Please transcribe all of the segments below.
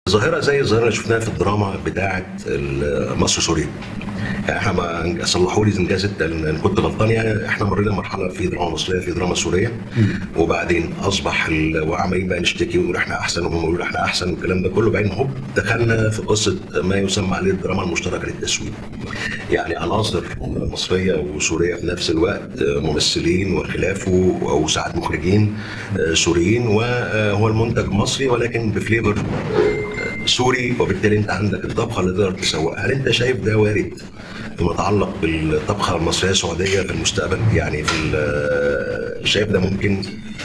ظاهره زي الظاهره اللي شفناها في الدراما بتاعه مصر سوريا يعني احنا ما صلحوا لي انجاز ان كنت غلطان يعني احنا مرينا مرحله في دراما مصريه في دراما سوريه وبعدين اصبح ال- وعمالين بقى نشتكي ونقول احنا احسن وهم يقولوا احنا احسن والكلام ده كله بعدين هوب دخلنا في قصه ما يسمى عليه الدراما المشتركه للتسويق يعني عناصر مصريه وسوريه في نفس الوقت ممثلين وخلافه او ساعات مخرجين سوريين وهو المنتج مصري ولكن بفليفر سوري وبالتالي انت عندك الطبخه اللي تقدر تسوقها هل انت شايف ده وارد فيما يتعلق بالطبخه المصريه السعوديه في المستقبل يعني في ال- شايف ده ممكن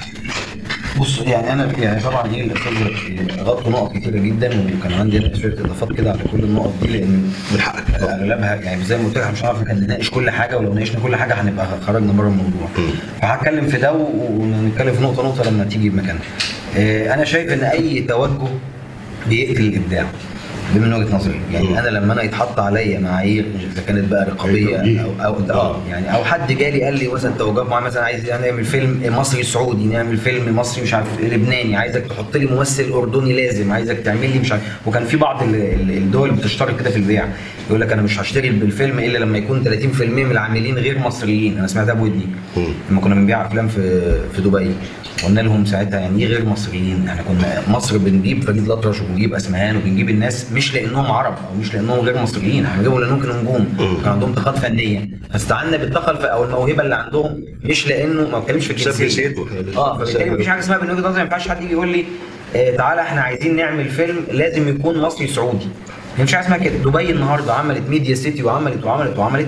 بص يعني انا يعني طبعا ايه الاستاذ غطوا نقط كتيره جدا وكان عندي أنا شويه اضافات كده على كل النقط دي لان من حقك اغلبها يعني زي ما قلت لك إحنا مش هنعرف كان نناقش كل حاجه ولو ناقشنا كل حاجه هنبقى خرجنا بره الموضوع فهتكلم في ده ونتكلم في نقطه نقطه لما تيجي بمكانها آه، انا شايف ان اي توجه بيقتل الابداع دي من وجهه نظري يعني انا لما انا يتحط عليا معايير اذا كانت بقى رقابيه او او اه يعني او حد جالي قال لي مثلا توجهات معينه مثلا عايز نعمل فيلم مصري سعودي نعمل فيلم مصري مش عارف لبناني عايزك تحط لي ممثل اردني لازم عايزك تعمل لي مش عارف وكان في بعض ال- ال- الدول بتشترط كده في البيع يقول لك انا مش هشتري بالفيلم الا لما يكون 30% من العاملين غير مصريين انا سمعتها بودني لما كنا بنبيع افلام في في دبي قلنا لهم ساعتها يعني ايه غير مصريين احنا كنا مصر بنجيب فريد الأطرش وبنجيب اسمهان وبنجيب الناس مش لانهم عرب او مش لانهم غير مصريين احنا بنجيبهم لانهم كانوا نجوم كان عندهم طاقات فنيه فاستعنا بالطاقه الف- او الموهبه اللي عندهم مش لانه ما بتكلمش في بسبب الجنسيه جنسيته. اه فبالتالي مفيش حاجه اسمها من وجهه نظري ما ينفعش حد يجي يقول لي آه تعالى احنا عايزين نعمل فيلم لازم يكون مصري سعودي مفيش حاجه اسمها كده دبي النهارده عملت ميديا سيتي وعملت وعملت وعملت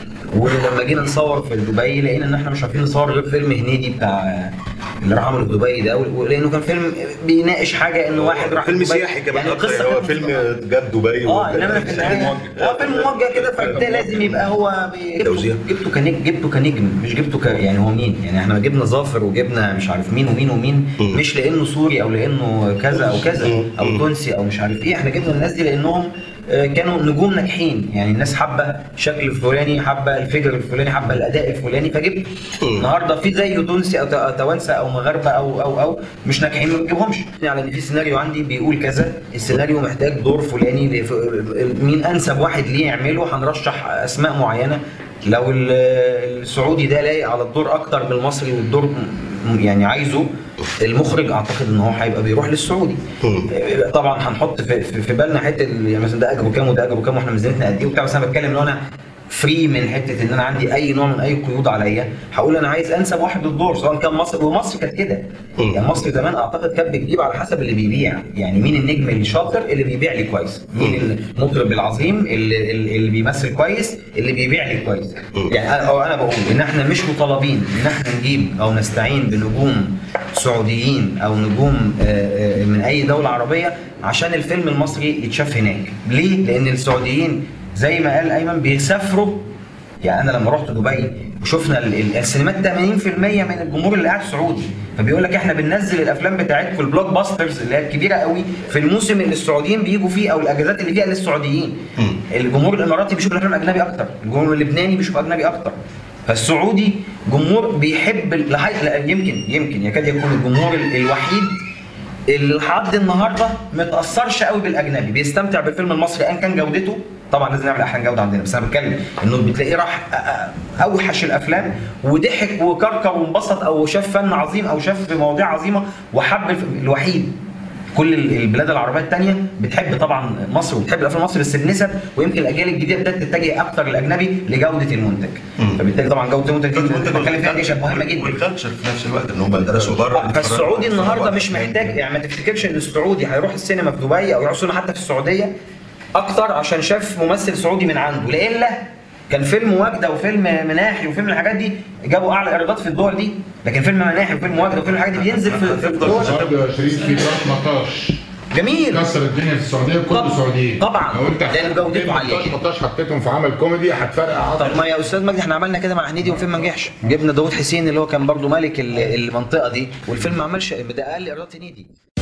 ولما جينا نصور في دبي لقينا ان احنا مش عارفين نصور غير فيلم هنيدي بتاع اللي راح عمله في دبي ده ولانه كان فيلم بيناقش حاجه ان واحد راح فيلم دبي. سياحي كمان يعني اكتر القصه هو كانت فيلم جاب دبي اه وجاب- انما في النهايه اه فيلم موجه كده فده لازم يبقى هو بي- توزيع. جبته جبته كنجم جبته كنجم مش جبته ك يعني هو مين يعني احنا جبنا ظافر وجبنا مش عارف مين ومين ومين مم. مش لانه سوري او لانه كذا او كذا مم. او مم. تونسي او مش عارف ايه احنا جبنا الناس دي لانهم آه، كانوا نجوم ناجحين يعني الناس حابه الشكل الفلاني حابه الفجر الفلاني حابه الاداء الفلاني فجبت مم. النهارده في زيه تونسي او ت- توانسه او مغاربه او او او مش ناجحين ما بتجيبهمش على ان في سيناريو عندي بيقول كذا السيناريو محتاج دور فلاني لف- مين انسب واحد ليه يعمله هنرشح اسماء معينه لو ال- السعودي ده لايق على الدور اكتر من المصري والدور م- يعني عايزه المخرج اعتقد ان هو هيبقى بيروح للسعودي مم. طبعا هنحط في, في, في بالنا حته ال- يعني مثلا ده اجره كام وده اجره كام واحنا ميزانيتنا قد ايه وبتاع بس انا بتكلم لو انا فري من حته ان انا عندي اي نوع من اي قيود عليا هقول انا عايز انسب واحد للدور سواء كان مصر ومصر كانت كده مم. يعني مصر زمان اعتقد كانت بتجيب على حسب اللي بيبيع يعني مين النجم اللي شاطر اللي بيبيع لي كويس مين المطرب العظيم اللي, اللي اللي بيمثل كويس اللي بيبيع لي كويس مم. يعني انا أو انا بقول ان احنا مش مطالبين ان احنا نجيب او نستعين بنجوم سعوديين او نجوم آه، آه، من اي دوله عربيه عشان الفيلم المصري يتشاف هناك ليه لان السعوديين زي ما قال ايمن بيسافروا يعني انا لما رحت دبي وشفنا ال- ال- السينمات 80% من الجمهور اللي قاعد سعودي فبيقول لك احنا بننزل الافلام بتاعتكم البلوك باسترز اللي هي الكبيره قوي في الموسم اللي السعوديين بيجوا فيه او الاجازات اللي فيها للسعوديين الجمهور الاماراتي بيشوف الافلام الاجنبي اكتر الجمهور اللبناني بيشوف اجنبي اكتر فالسعودي جمهور بيحب ال- لحد لا يمكن يمكن يكاد يكون الجمهور ال- الوحيد اللي لحد النهارده ما تاثرش قوي بالاجنبي بيستمتع بالفيلم المصري ان كان جودته طبعا لازم نعمل احسن جوده عندنا بس انا بتكلم انه بتلاقيه راح أ- أ- اوحش الافلام وضحك وكركر وانبسط او شاف فن عظيم او شاف مواضيع عظيمه وحب الف- الوحيد كل ال- البلاد العربيه الثانيه بتحب طبعا مصر وبتحب الافلام المصري بس بنسب ويمكن الاجيال الجديده بدات تتجه اكثر للاجنبي لجوده المنتج فبالتالي طبعا جوده المنتج دي اللي بنتكلم فيها دي شيء مهمه جدا والكالتشر في نفس الوقت ان هم درسوا بره فالسعودي النهارده مش محتاج يعني ما تفتكرش ان السعودي هيروح السينما في دبي او يروح السينما حتى في السعوديه اكتر عشان شاف ممثل سعودي من عنده لالا كان فيلم واجده وفيلم مناحي وفيلم الحاجات دي جابوا اعلى ايرادات في الدول دي لكن فيلم مناحي وفيلم واجده وفيلم الحاجات دي بينزل في, في الدول برضه 20 في دلوقتي مطاش جميل كسر الدنيا في السعوديه كله طبعاً. سعوديين طبعاً. لو انت لأن جودته عالية. مطاش مطاش حطيتهم في عمل كوميدي هتفرق عضل طب ما يا استاذ مجدي احنا عملنا كده مع هنيدي وفيلم ما نجحش جبنا داوود حسين اللي هو كان برضه ملك ال- المنطقه دي والفيلم ما عملش ده اقل ايرادات هنيدي